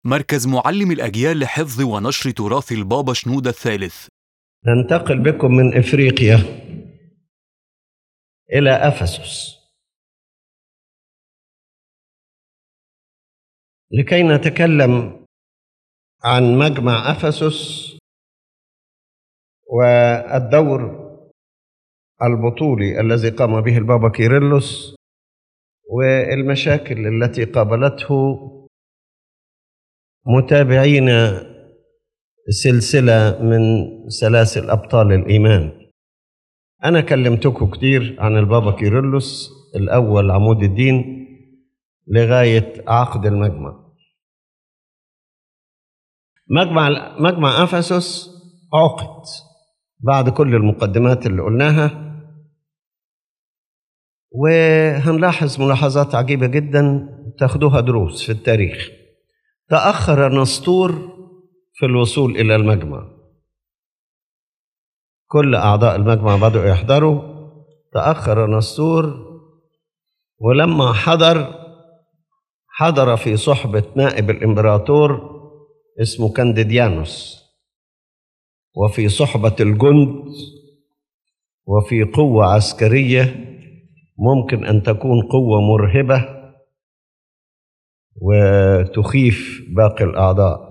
مركز معلم الأجيال لحفظ ونشر تراث البابا شنودة الثالث ننتقل بكم من افريقيا الى افسس لكي نتكلم عن مجمع افسس والدور البطولي الذي قام به البابا كيرلس والمشاكل التي قابلته متابعين سلسله من سلاسل ابطال الايمان انا كلمتكم كتير عن البابا كيرلس الاول عمود الدين لغايه عقد المجمع مجمع مجمع افسس عقد بعد كل المقدمات اللي قلناها وهنلاحظ ملاحظات عجيبه جدا تاخدوها دروس في التاريخ تاخر نسطور في الوصول الى المجمع كل اعضاء المجمع بداوا يحضروا تاخر نسطور ولما حضر حضر في صحبه نائب الامبراطور اسمه كانديديانوس وفي صحبه الجند وفي قوه عسكريه ممكن ان تكون قوه مرهبه وتخيف باقي الاعضاء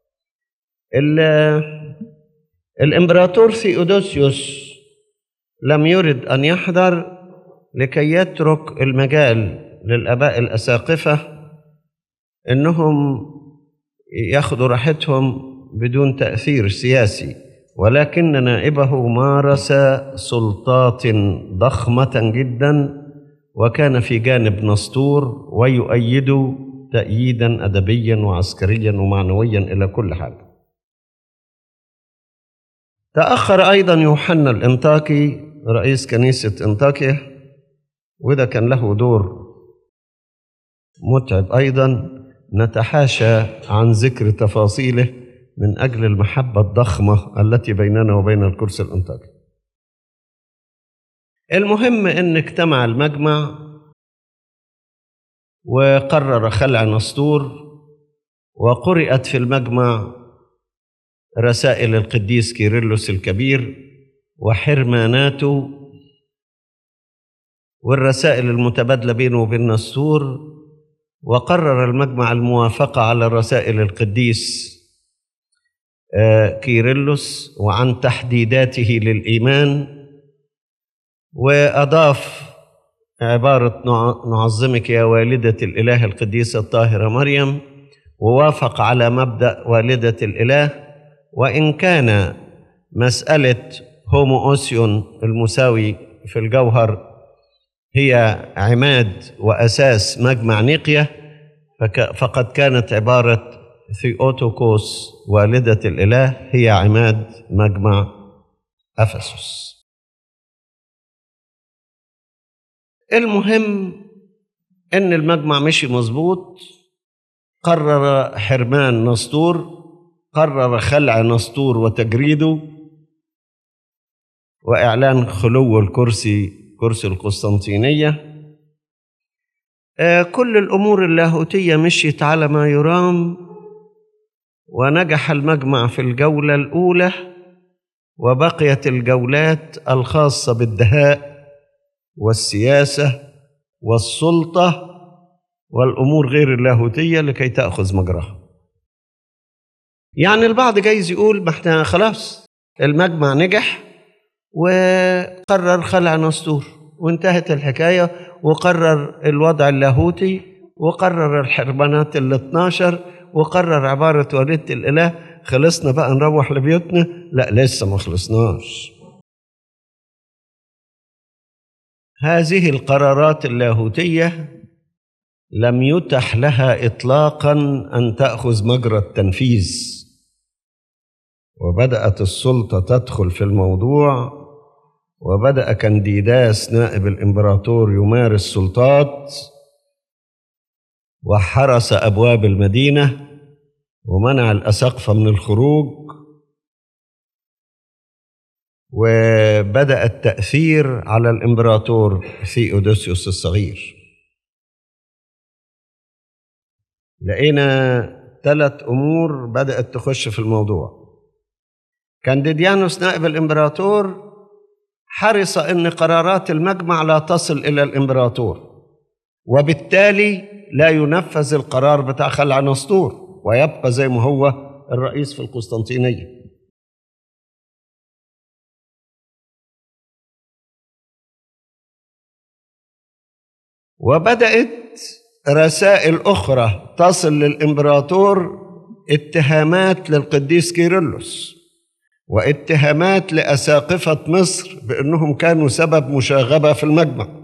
الامبراطور ثيودوسيوس لم يرد ان يحضر لكي يترك المجال للاباء الاساقفه انهم ياخذوا راحتهم بدون تاثير سياسي ولكن نائبه مارس سلطات ضخمه جدا وكان في جانب نسطور ويؤيد تأييدا أدبيا وعسكريا ومعنويا إلى كل حاجة تأخر أيضا يوحنا الإنطاكي رئيس كنيسة إنطاكيا وده كان له دور متعب أيضا نتحاشى عن ذكر تفاصيله من أجل المحبة الضخمة التي بيننا وبين الكرسي الإنطاكي المهم أن اجتمع المجمع وقرر خلع نسطور وقرأت في المجمع رسائل القديس كيرلس الكبير وحرماناته والرسائل المتبادلة بينه وبين نسطور وقرر المجمع الموافقة على رسائل القديس كيرلس وعن تحديداته للإيمان وأضاف عبارة نعظمك يا والدة الإله القديسة الطاهرة مريم ووافق على مبدأ والدة الإله وإن كان مسألة هوموسيون المساوي في الجوهر هي عماد وأساس مجمع نيقيا فقد كانت عبارة ثيوتوكوس والدة الإله هي عماد مجمع أفسس المهم ان المجمع مشي مظبوط قرر حرمان نسطور قرر خلع نسطور وتجريده واعلان خلو الكرسي كرسي القسطنطينيه كل الامور اللاهوتيه مشيت على ما يرام ونجح المجمع في الجوله الاولى وبقيت الجولات الخاصه بالدهاء والسياسه والسلطه والامور غير اللاهوتيه لكي تاخذ مجراها يعني البعض جايز يقول ما احنا خلاص المجمع نجح وقرر خلع نسطور وانتهت الحكايه وقرر الوضع اللاهوتي وقرر الحرمانات ال 12 وقرر عباره والدة الاله خلصنا بقى نروح لبيوتنا لا لسه ما خلصناش هذه القرارات اللاهوتيه لم يتح لها اطلاقا ان تاخذ مجرى التنفيذ وبدات السلطه تدخل في الموضوع وبدا كانديداس نائب الامبراطور يمارس سلطات وحرس ابواب المدينه ومنع الاساقفه من الخروج وبدا التاثير على الامبراطور ثيودوسيوس الصغير لقينا ثلاث أمور بدأت تخش في الموضوع كانديديانوس نائب الإمبراطور حرص أن قرارات المجمع لا تصل إلى الإمبراطور وبالتالي لا ينفذ القرار بتاع خلع نسطور ويبقى زي ما هو الرئيس في القسطنطينية وبدأت رسائل أخرى تصل للإمبراطور اتهامات للقديس كيرلس واتهامات لأساقفة مصر بأنهم كانوا سبب مشاغبة في المجمع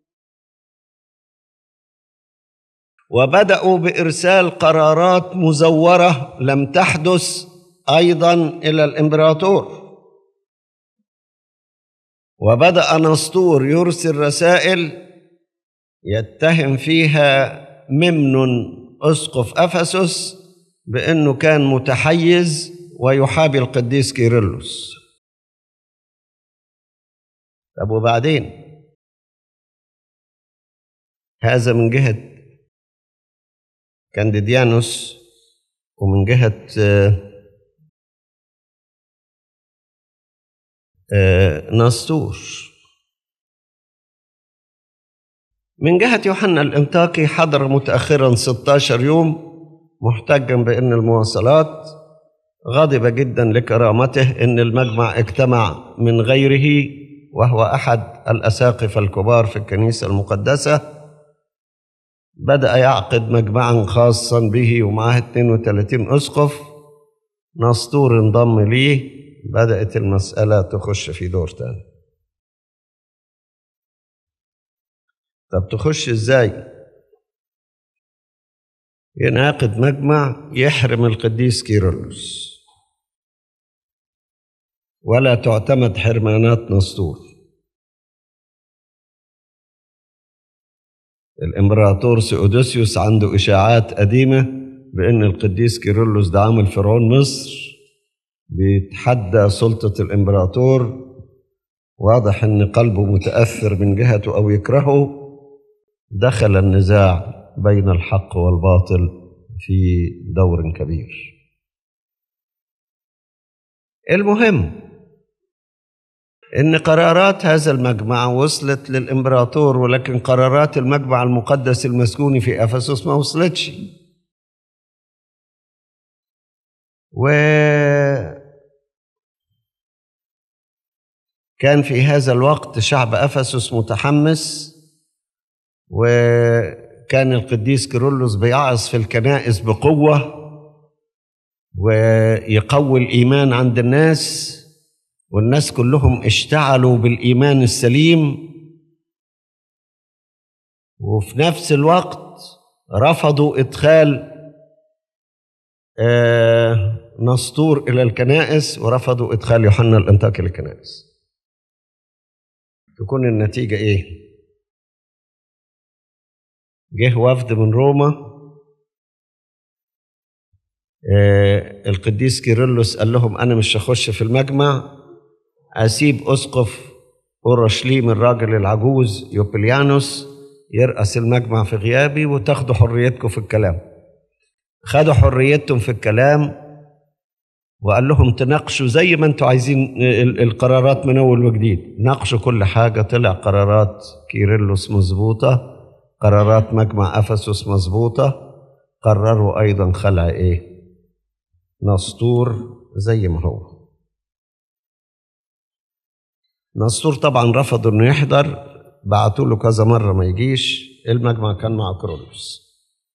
وبدأوا بإرسال قرارات مزورة لم تحدث أيضا إلى الإمبراطور وبدأ نسطور يرسل رسائل يتهم فيها ممنون أسقف أفسس بأنه كان متحيز ويحابي القديس كيرلس طب وبعدين هذا من جهة كانديديانوس ومن جهة نسطور من جهة يوحنا الإنطاكي حضر متأخرا 16 يوم محتجا بأن المواصلات غضب جدا لكرامته أن المجمع اجتمع من غيره وهو أحد الأساقفة الكبار في الكنيسة المقدسة بدأ يعقد مجمعا خاصا به ومعاه 32 أسقف نسطور انضم ليه بدأت المسألة تخش في دور تاني طب تخش ازاي ينعقد مجمع يحرم القديس كيرلس ولا تعتمد حرمانات نسطور الامبراطور سيودوسيوس عنده اشاعات قديمه بان القديس كيرلس ده عامل فرعون مصر بيتحدى سلطه الامبراطور واضح ان قلبه متاثر من جهته او يكرهه دخل النزاع بين الحق والباطل في دور كبير المهم ان قرارات هذا المجمع وصلت للامبراطور ولكن قرارات المجمع المقدس المسكون في افسس ما وصلتش و كان في هذا الوقت شعب افسس متحمس وكان القديس كيرلس بيعظ في الكنائس بقوه ويقوي الايمان عند الناس والناس كلهم اشتعلوا بالايمان السليم وفي نفس الوقت رفضوا ادخال آه نسطور الى الكنائس ورفضوا ادخال يوحنا الانطاكي للكنائس تكون النتيجه ايه جه وفد من روما آه القديس كيرلس قال لهم انا مش هخش في المجمع اسيب اسقف اورشليم الراجل العجوز يوبليانوس يرأس المجمع في غيابي وتاخدوا حريتكم في الكلام خدوا حريتهم في الكلام وقال لهم تناقشوا زي ما انتوا عايزين القرارات من اول وجديد ناقشوا كل حاجه طلع قرارات كيرلس مظبوطه قرارات مجمع افسس مظبوطه قرروا ايضا خلع ايه نسطور زي ما هو نسطور طبعا رفض انه يحضر بعتوا له كذا مره ما يجيش المجمع كان مع كرولوس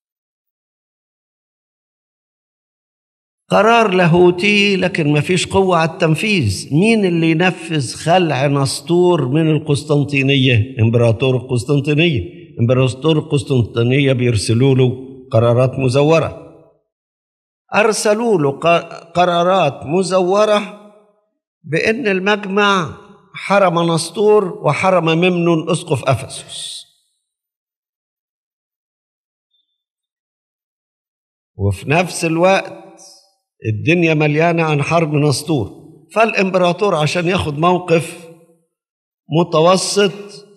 قرار لاهوتي لكن ما فيش قوة على التنفيذ مين اللي ينفذ خلع نسطور من القسطنطينية امبراطور القسطنطينية امبراطور القسطنطينية بيرسلوا له قرارات مزورة أرسلوا له قرارات مزورة بأن المجمع حرم نسطور وحرم ممنون اسقف افسس وفي نفس الوقت الدنيا مليانه عن حرب نسطور فالامبراطور عشان ياخد موقف متوسط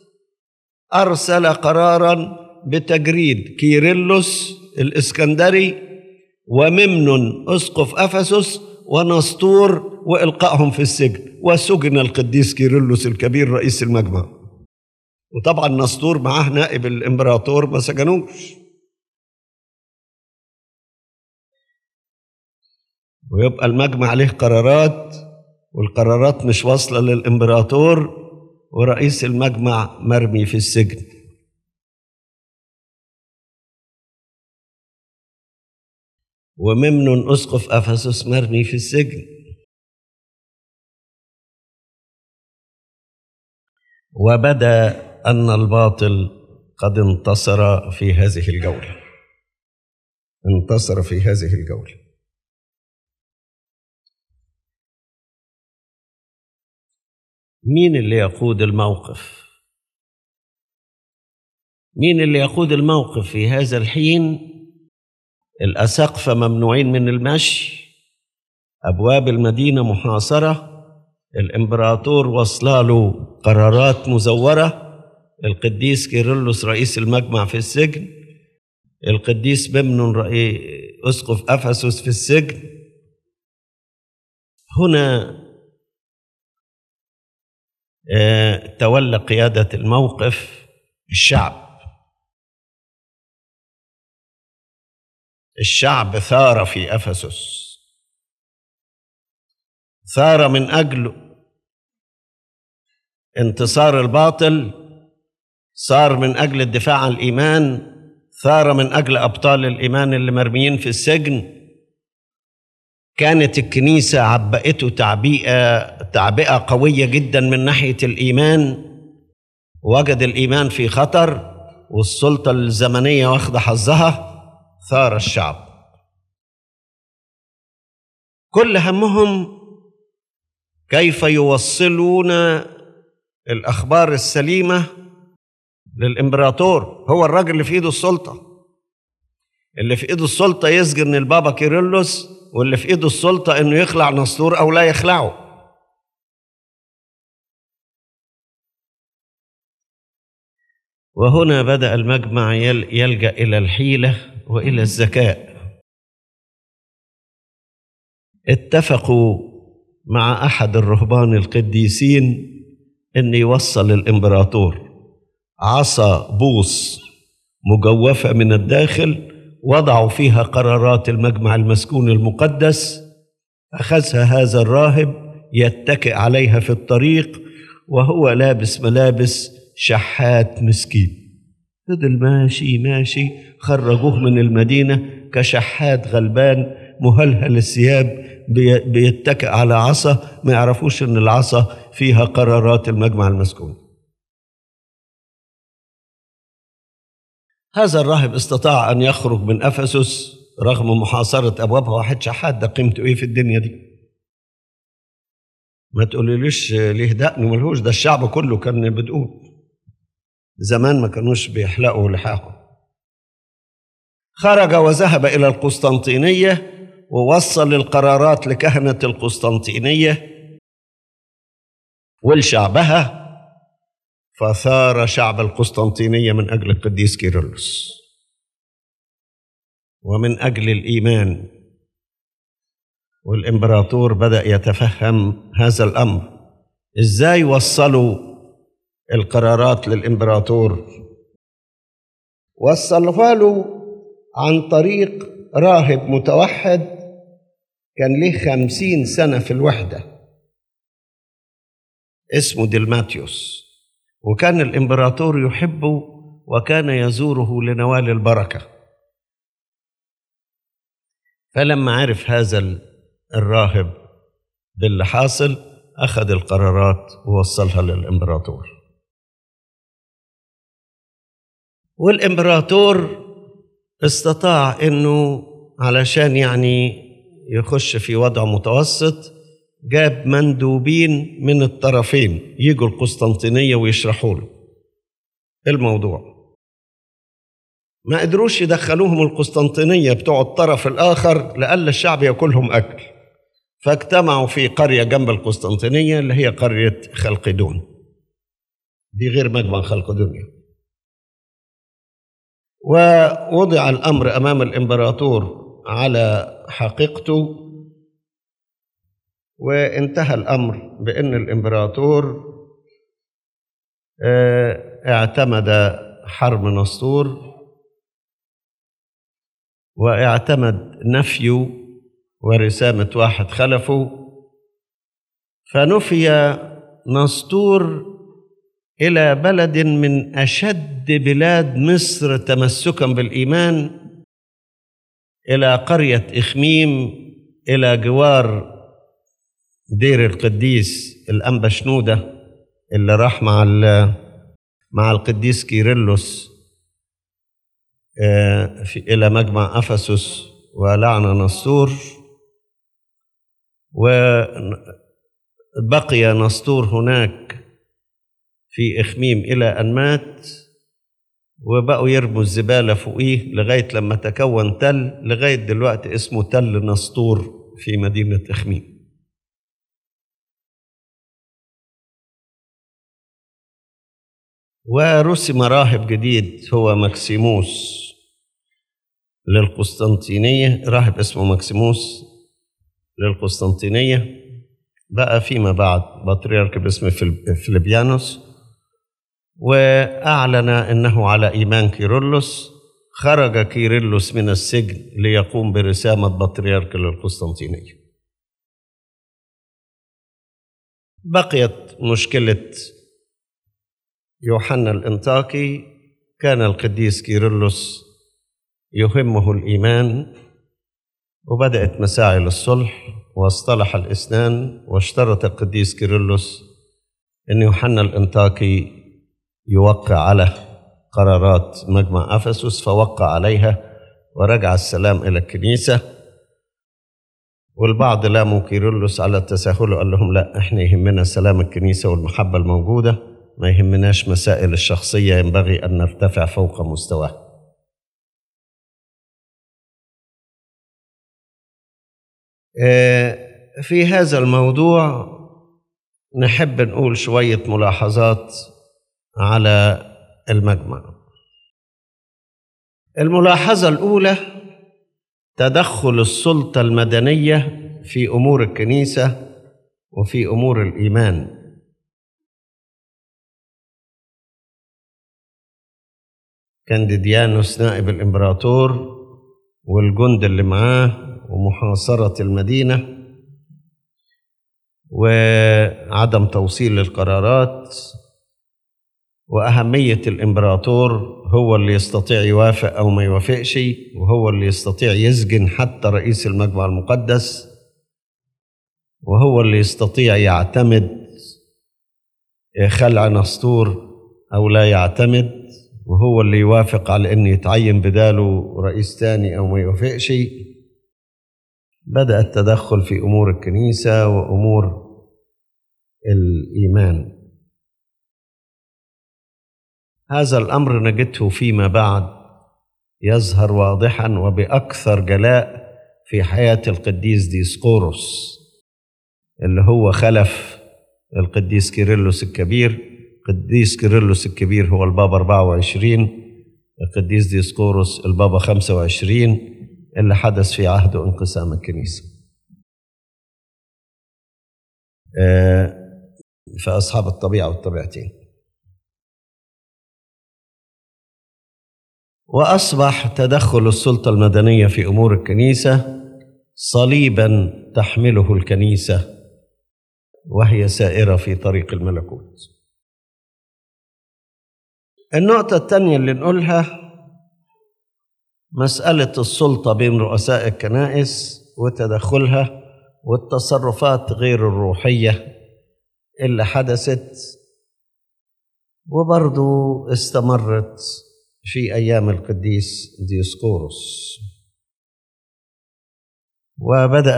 ارسل قرارا بتجريد كيرلس الاسكندري وممنون أسقف أفسس ونسطور وإلقائهم في السجن وسجن القديس كيرلس الكبير رئيس المجمع وطبعا نسطور معاه نائب الإمبراطور ما سجنوش ويبقى المجمع عليه قرارات والقرارات مش واصلة للإمبراطور ورئيس المجمع مرمي في السجن وممنون أسقف أفسس مرمي في السجن وبدا أن الباطل قد انتصر في هذه الجولة انتصر في هذه الجولة مين اللي يقود الموقف مين اللي يقود الموقف في هذا الحين الأساقفة ممنوعين من المشي أبواب المدينة محاصرة الإمبراطور وصلاله قرارات مزورة القديس كيرلس رئيس المجمع في السجن القديس بمنون رئيس أسقف أفسس في السجن هنا آه، تولى قيادة الموقف الشعب الشعب ثار في افسس ثار من اجل انتصار الباطل صار من اجل الدفاع عن الايمان ثار من اجل ابطال الايمان اللي مرميين في السجن كانت الكنيسه عبأته تعبئه تعبئه قويه جدا من ناحيه الايمان وجد الايمان في خطر والسلطه الزمنيه واخده حظها ثار الشعب كل همهم كيف يوصلون الاخبار السليمه للامبراطور هو الراجل اللي في ايده السلطه اللي في ايده السلطه يسجن البابا كيرلس واللي في ايده السلطه انه يخلع نسطور او لا يخلعه وهنا بدا المجمع يل- يلجا الى الحيله والى الذكاء اتفقوا مع احد الرهبان القديسين ان يوصل الامبراطور عصا بوص مجوفه من الداخل وضعوا فيها قرارات المجمع المسكون المقدس اخذها هذا الراهب يتكئ عليها في الطريق وهو لابس ملابس شحات مسكين فضل ماشي ماشي خرجوه من المدينة كشحات غلبان مهلهل الثياب بي- بيتكئ على عصا ما يعرفوش ان العصا فيها قرارات المجمع المسكون هذا الراهب استطاع ان يخرج من افسس رغم محاصرة ابوابها واحد شحات ده قيمته ايه في الدنيا دي ما تقوليليش ليه دقن ملهوش ده الشعب كله كان بدقون زمان ما كانوش بيحلقوا لحاهم خرج وذهب إلى القسطنطينية ووصل القرارات لكهنة القسطنطينية ولشعبها فثار شعب القسطنطينية من أجل القديس كيرلس ومن أجل الإيمان والإمبراطور بدأ يتفهم هذا الأمر إزاي وصلوا القرارات للإمبراطور وصلها له عن طريق راهب متوحد كان له خمسين سنة في الوحدة اسمه ديلماتيوس وكان الإمبراطور يحبه وكان يزوره لنوال البركة فلما عرف هذا ال- الراهب باللي حاصل أخذ القرارات ووصلها للإمبراطور والإمبراطور استطاع انه علشان يعني يخش في وضع متوسط جاب مندوبين من الطرفين يجوا القسطنطينية ويشرحوا له الموضوع ما قدروش يدخلوهم القسطنطينية بتوع الطرف الآخر لألا الشعب ياكلهم أكل فاجتمعوا في قرية جنب القسطنطينية اللي هي قرية خلقدون دي غير مجمع خلقدونيا ووضع الامر امام الامبراطور على حقيقته وانتهى الأمر بأن الإمبراطور اعتمد حرب نسطور واعتمد نفيه ورسامة واحد خلفه فنفي نسطور إلى بلد من أشد بلاد مصر تمسكا بالإيمان إلى قرية إخميم إلى جوار دير القديس الأنبا شنودة اللي راح مع مع القديس كيرلس في إلى مجمع أفسس ولعن نسطور وبقي نسطور هناك في إخميم إلى أن مات وبقوا يرموا الزبالة فوقيه لغاية لما تكون تل لغاية دلوقتي اسمه تل نسطور في مدينة إخميم ورسم راهب جديد هو مكسيموس للقسطنطينية راهب اسمه مكسيموس للقسطنطينية بقى فيما بعد بطريرك باسم فيلبيانوس وأعلن أنه على إيمان كيرلس خرج كيرلس من السجن ليقوم برسامة بطريرك للقسطنطينية بقيت مشكلة يوحنا الانطاكي كان القديس كيرلس يهمه الايمان وبدات مساعي للصلح واصطلح الاثنان واشترط القديس كيرلس ان يوحنا الانطاكي يوقع على قرارات مجمع افسس فوقع عليها ورجع السلام الى الكنيسه والبعض لاموا كيرلس على التساهل وقال لهم لا احنا يهمنا سلام الكنيسه والمحبه الموجوده ما يهمناش مسائل الشخصية ينبغي أن نرتفع فوق مستواه في هذا الموضوع نحب نقول شوية ملاحظات على المجمع الملاحظة الأولى تدخل السلطة المدنية في أمور الكنيسة وفي أمور الإيمان كان ديديانوس نائب الامبراطور والجند اللي معاه ومحاصرة المدينة وعدم توصيل القرارات وأهمية الإمبراطور هو اللي يستطيع يوافق أو ما يوافقش وهو اللي يستطيع يسجن حتى رئيس المجمع المقدس وهو اللي يستطيع يعتمد خلع نسطور أو لا يعتمد وهو اللي يوافق على أن يتعين بداله رئيس تاني أو ما يوافقش بدأ التدخل في أمور الكنيسة وأمور الإيمان هذا الأمر نجده فيما بعد يظهر واضحا وبأكثر جلاء في حياة القديس ديسقوروس اللي هو خلف القديس كيرلس الكبير القديس كيرلس الكبير هو البابا 24 القديس ديسقورس البابا 25 اللي حدث في عهده انقسام الكنيسة في أصحاب الطبيعة والطبيعتين وأصبح تدخل السلطة المدنية في أمور الكنيسة صليبا تحمله الكنيسة وهي سائرة في طريق الملكوت النقطة الثانية اللي نقولها مسألة السلطة بين رؤساء الكنائس وتدخلها والتصرفات غير الروحية اللي حدثت وبرضو استمرت في أيام القديس ديسقورس وبدأ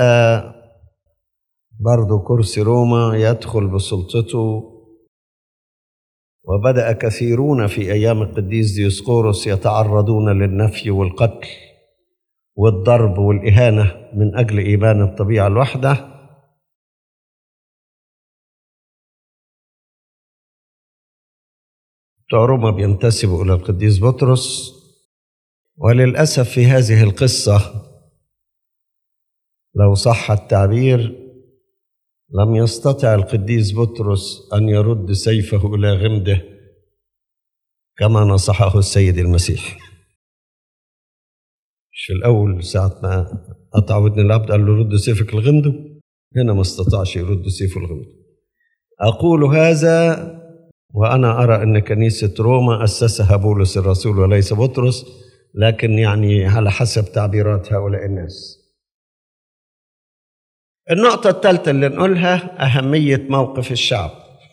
برضو كرسي روما يدخل بسلطته وبدأ كثيرون في أيام القديس ديسقورس يتعرضون للنفي والقتل والضرب والإهانة من أجل إيمان الطبيعة الواحدة بتوع روما بينتسبوا إلى القديس بطرس وللأسف في هذه القصة لو صح التعبير لم يستطع القديس بطرس أن يرد سيفه إلى غمده كما نصحه السيد المسيح مش في الأول ساعة ما قطع ودن العبد قال له رد سيفك لغمده هنا ما استطاعش يرد سيفه لغمده أقول هذا وأنا أرى أن كنيسة روما أسسها بولس الرسول وليس بطرس لكن يعني على حسب تعبيرات هؤلاء الناس النقطة الثالثة اللي نقولها أهمية موقف الشعب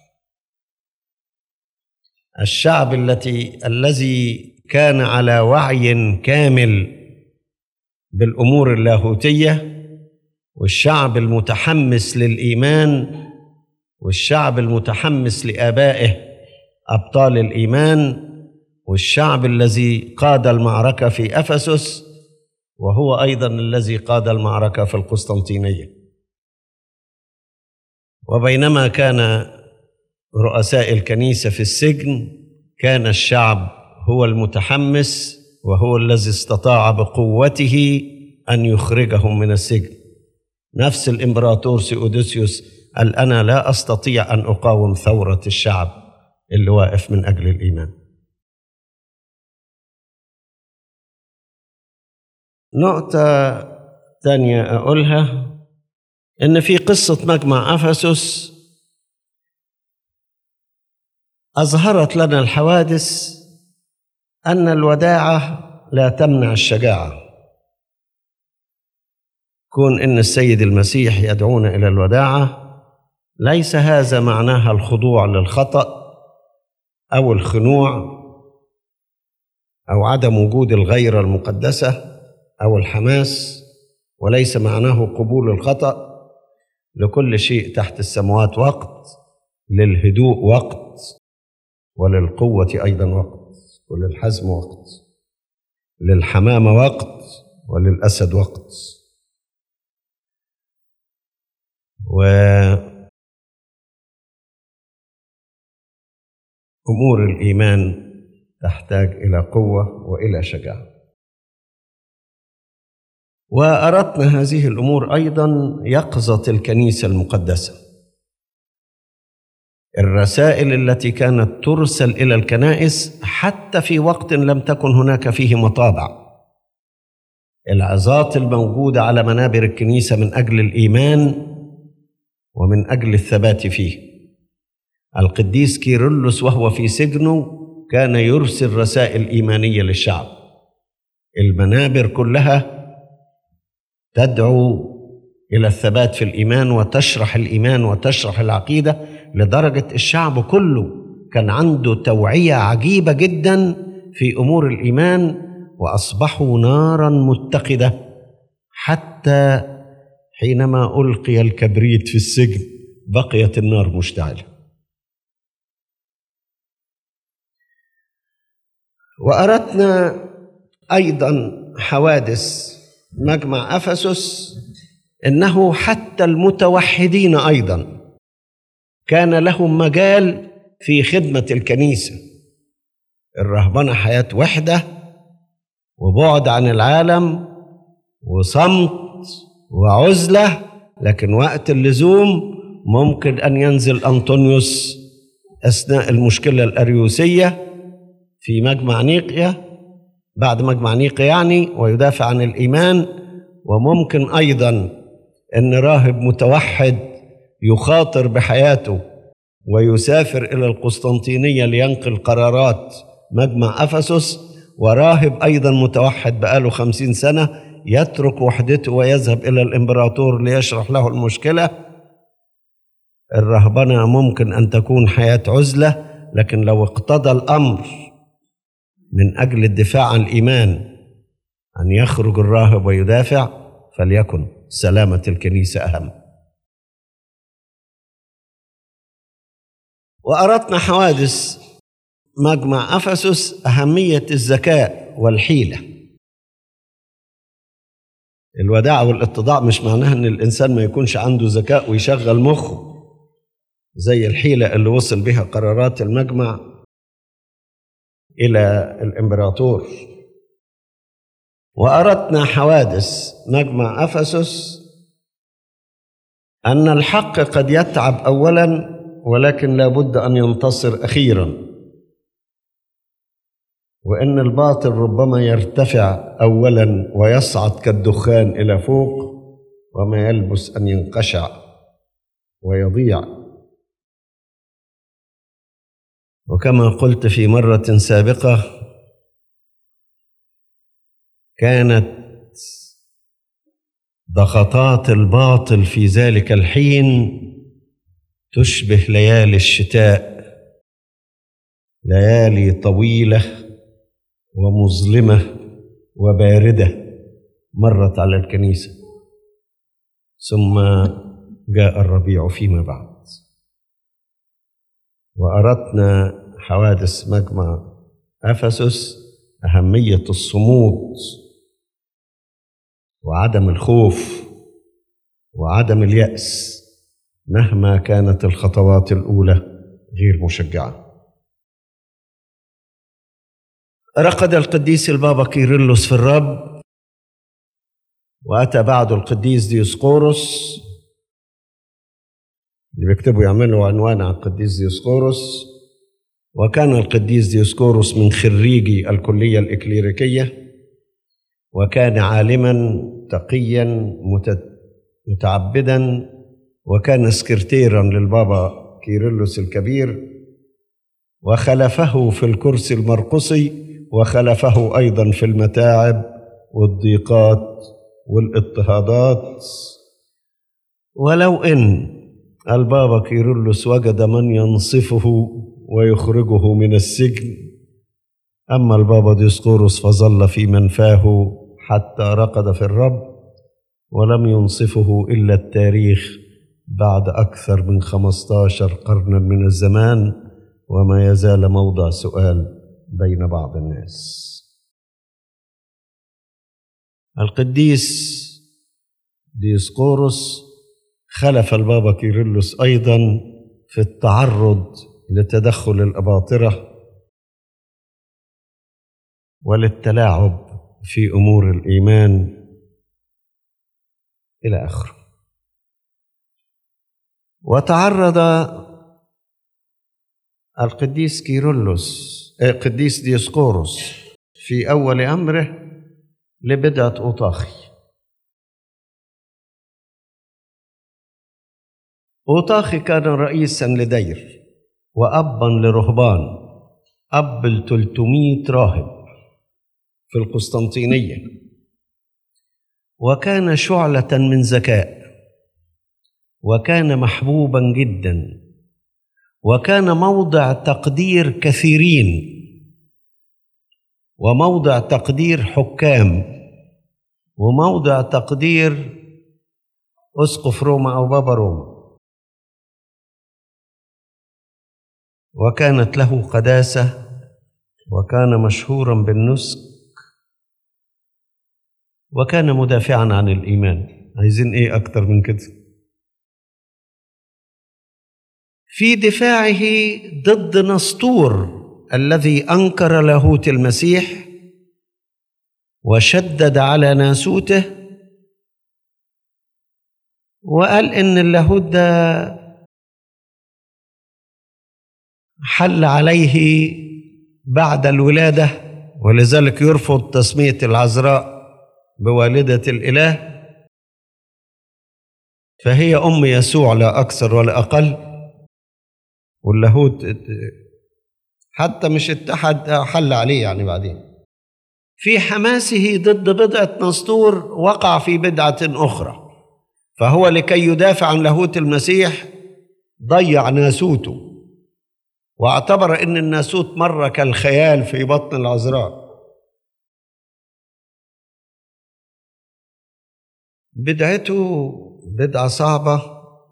الشعب التي الذي كان على وعي كامل بالأمور اللاهوتية والشعب المتحمس للإيمان والشعب المتحمس لآبائه أبطال الإيمان والشعب الذي قاد المعركة في أفسس وهو أيضا الذي قاد المعركة في القسطنطينية وبينما كان رؤساء الكنيسة في السجن كان الشعب هو المتحمس وهو الذي استطاع بقوته أن يخرجهم من السجن نفس الإمبراطور سيودوسيوس قال أنا لا أستطيع أن أقاوم ثورة الشعب اللي واقف من أجل الإيمان نقطة تانية أقولها إن في قصة مجمع أفسس أظهرت لنا الحوادث أن الوداعة لا تمنع الشجاعة كون إن السيد المسيح يدعونا إلى الوداعة ليس هذا معناها الخضوع للخطأ أو الخنوع أو عدم وجود الغيرة المقدسة أو الحماس وليس معناه قبول الخطأ لكل شيء تحت السماوات وقت للهدوء وقت وللقوة أيضا وقت وللحزم وقت للحمامة وقت وللأسد وقت و أمور الإيمان تحتاج إلى قوة وإلى شجاعة وأردنا هذه الأمور أيضا يقظة الكنيسة المقدسة الرسائل التي كانت ترسل إلى الكنائس حتى في وقت لم تكن هناك فيه مطابع العظات الموجودة على منابر الكنيسة من أجل الإيمان ومن أجل الثبات فيه القديس كيرلس وهو في سجنه كان يرسل رسائل إيمانية للشعب المنابر كلها تدعو الى الثبات في الايمان وتشرح الايمان وتشرح العقيده لدرجه الشعب كله كان عنده توعيه عجيبه جدا في امور الايمان واصبحوا نارا متقده حتى حينما القي الكبريت في السجن بقيت النار مشتعله واردنا ايضا حوادث مجمع افسس انه حتى المتوحدين ايضا كان لهم مجال في خدمه الكنيسه الرهبنه حياه وحده وبعد عن العالم وصمت وعزله لكن وقت اللزوم ممكن ان ينزل انطونيوس اثناء المشكله الاريوسيه في مجمع نيقيا بعد مجمع نيقيا يعني ويدافع عن الايمان وممكن ايضا ان راهب متوحد يخاطر بحياته ويسافر الى القسطنطينيه لينقل قرارات مجمع افسس وراهب ايضا متوحد بقاله خمسين سنه يترك وحدته ويذهب الى الامبراطور ليشرح له المشكله الرهبنه ممكن ان تكون حياه عزله لكن لو اقتضى الامر من اجل الدفاع عن الايمان ان يخرج الراهب ويدافع فليكن سلامه الكنيسه اهم واردنا حوادث مجمع افسس اهميه الذكاء والحيله الوداع والاتضاع مش معناها ان الانسان ما يكونش عنده ذكاء ويشغل مخه زي الحيله اللي وصل بها قرارات المجمع الى الامبراطور واردنا حوادث مجمع افسس أن الحق قد يتعب أولا ولكن لا بد أن ينتصر أخيرا وأن الباطل ربما يرتفع أولا ويصعد كالدخان إلى فوق وما يلبس أن ينقشع ويضيع وكما قلت في مرة سابقة كانت ضغطات الباطل في ذلك الحين تشبه ليالي الشتاء ليالي طويله ومظلمه وبارده مرت على الكنيسه ثم جاء الربيع فيما بعد واردنا حوادث مجمع افسس اهميه الصمود وعدم الخوف وعدم الياس مهما كانت الخطوات الاولى غير مشجعه رقد القديس البابا كيرلس في الرب واتى بعده القديس ديوسقورس اللي بيكتبوا يعملوا عنوان على القديس ديوسقورس وكان القديس ديوسقورس من خريجي الكليه الاكليريكيه وكان عالما تقيا متعبدا وكان سكرتيرا للبابا كيرلس الكبير وخلفه في الكرسي المرقصي وخلفه ايضا في المتاعب والضيقات والاضطهادات ولو ان البابا كيرلس وجد من ينصفه ويخرجه من السجن اما البابا ديسقورس فظل في منفاه حتى رقد في الرب ولم ينصفه الا التاريخ بعد اكثر من خمستاشر قرنا من الزمان وما يزال موضع سؤال بين بعض الناس القديس ديسقورس خلف البابا كيرلس ايضا في التعرض لتدخل الاباطره وللتلاعب في امور الايمان الى اخره وتعرض القديس كيرلس القديس ديسقورس في اول امره لبدعه اوطاخي اوطاخي كان رئيسا لدير وابا لرهبان اب ل 300 راهب في القسطنطينيه وكان شعله من ذكاء وكان محبوبا جدا وكان موضع تقدير كثيرين وموضع تقدير حكام وموضع تقدير اسقف روما او بابا روما وكانت له قداسه وكان مشهورا بالنسك وكان مدافعا عن الايمان عايزين ايه اكتر من كده في دفاعه ضد نسطور الذي انكر لاهوت المسيح وشدد على ناسوته وقال ان اللاهوت ده حل عليه بعد الولاده ولذلك يرفض تسميه العذراء بوالده الاله فهي ام يسوع لا اكثر ولا اقل واللاهوت حتى مش اتحد حل عليه يعني بعدين في حماسه ضد بدعة نسطور وقع في بدعة أخرى فهو لكي يدافع عن لاهوت المسيح ضيع ناسوته واعتبر ان الناسوت مره كالخيال في بطن العذراء بدعته بدعه صعبه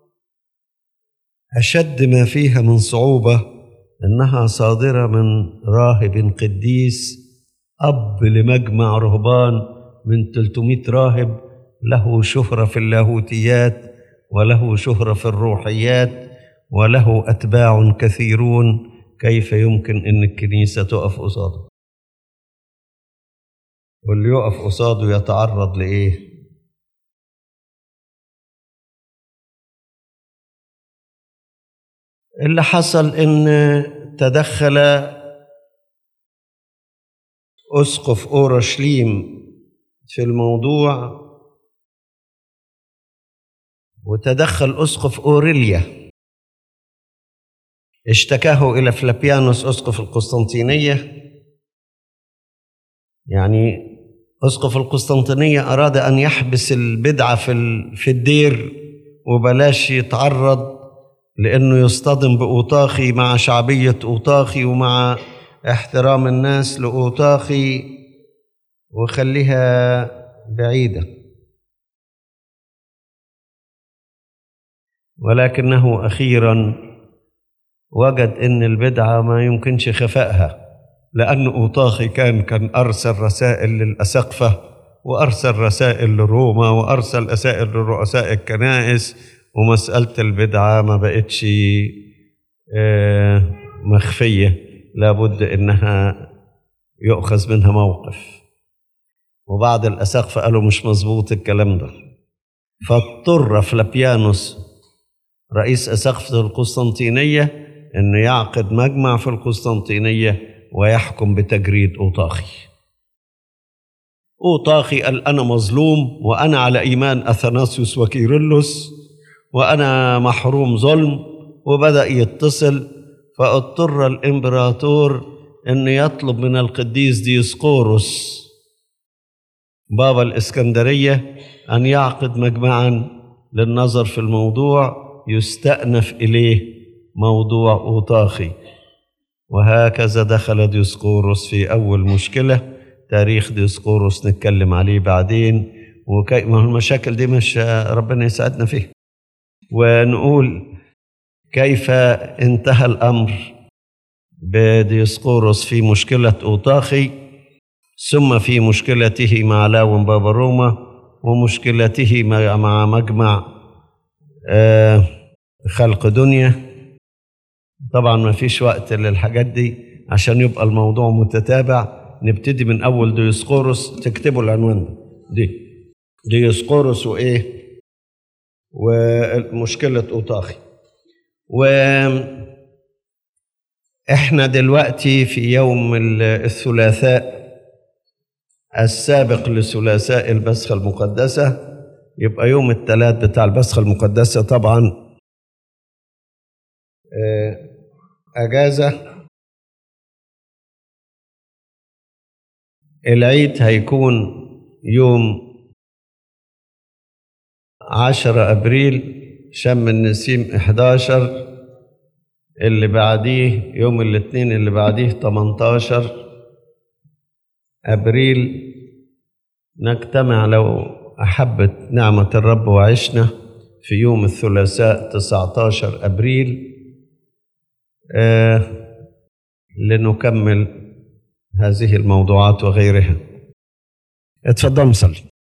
اشد ما فيها من صعوبه انها صادره من راهب قديس اب لمجمع رهبان من 300 راهب له شهره في اللاهوتيات وله شهره في الروحيات وله اتباع كثيرون كيف يمكن ان الكنيسه تقف قصاده واللي يقف قصاده يتعرض لايه اللي حصل ان تدخل اسقف اورشليم في الموضوع وتدخل اسقف اوريليا اشتكاه الى فلابيانوس اسقف القسطنطينيه يعني اسقف القسطنطينيه اراد ان يحبس البدعه في في الدير وبلاش يتعرض لانه يصطدم باوطاخي مع شعبيه اوطاخي ومع احترام الناس لاوطاخي وخليها بعيده ولكنه اخيرا وجد ان البدعه ما يمكنش خفائها لان اوطاخي كان كان ارسل رسائل للاسقفه وارسل رسائل لروما وارسل رسائل لرؤساء الكنائس ومساله البدعه ما بقتش مخفيه لابد انها يؤخذ منها موقف وبعض الاساقفه قالوا مش مظبوط الكلام ده فاضطر فلابيانوس رئيس اساقفه القسطنطينيه انه يعقد مجمع في القسطنطينيه ويحكم بتجريد اوطاخي اوطاخي قال انا مظلوم وانا على ايمان اثناسيوس وكيرلس وانا محروم ظلم وبدا يتصل فاضطر الامبراطور انه يطلب من القديس ديسقورس بابا الاسكندريه ان يعقد مجمعا للنظر في الموضوع يستأنف اليه موضوع اوطاخي وهكذا دخل ديسقورس في اول مشكله تاريخ ديسقورس نتكلم عليه بعدين وكي ما المشاكل دي مش ربنا يساعدنا فيها ونقول كيف انتهى الامر بديسقورس في مشكله اوطاخي ثم في مشكلته مع لاون بابا روما ومشكلته مع مجمع خلق دنيا طبعا ما فيش وقت للحاجات دي عشان يبقى الموضوع متتابع نبتدي من اول ديسقورس تكتبوا العنوان ده دي ديسقورس وايه ومشكله اوطاخي و احنا دلوقتي في يوم الثلاثاء السابق لثلاثاء البسخه المقدسه يبقى يوم الثلاث بتاع البسخه المقدسه طبعا اجازه العيد هيكون يوم عشرة أبريل شم النسيم 11 اللي بعديه يوم الاثنين اللي بعديه 18 أبريل نجتمع لو أحبت نعمة الرب وعشنا في يوم الثلاثاء 19 أبريل آه لنكمل هذه الموضوعات وغيرها اتفضل صلي